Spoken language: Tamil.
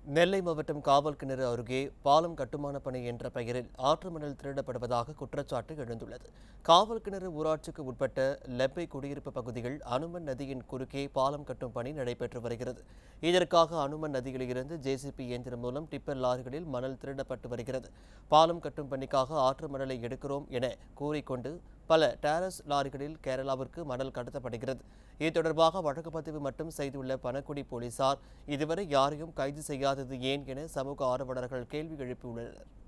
நெல்லை மாவட்டம் காவல் கிணறு அருகே பாலம் கட்டுமான பணி என்ற பெயரில் ஆற்று மணல் திருடப்படுவதாக குற்றச்சாட்டு எழுந்துள்ளது காவல் கிணறு ஊராட்சிக்கு உட்பட்ட லெப்பை குடியிருப்பு பகுதியில் அனுமன் நதியின் குறுக்கே பாலம் கட்டும் பணி நடைபெற்று வருகிறது இதற்காக அனுமன் நதியில் இருந்து ஜேசிபி இயந்திரம் மூலம் டிப்பர் லாரிகளில் மணல் திருடப்பட்டு வருகிறது பாலம் கட்டும் பணிக்காக ஆற்று மணலை எடுக்கிறோம் என கூறிக்கொண்டு பல டேரஸ் லாரிகளில் கேரளாவிற்கு மணல் கடத்தப்படுகிறது இது தொடர்பாக வழக்கு பதிவு மட்டும் செய்துள்ள பனக்குடி போலீசார் இதுவரை யாரையும் கைது செய்யாதது ஏன் என சமூக ஆர்வலர்கள் கேள்வி எழுப்பியுள்ளனர்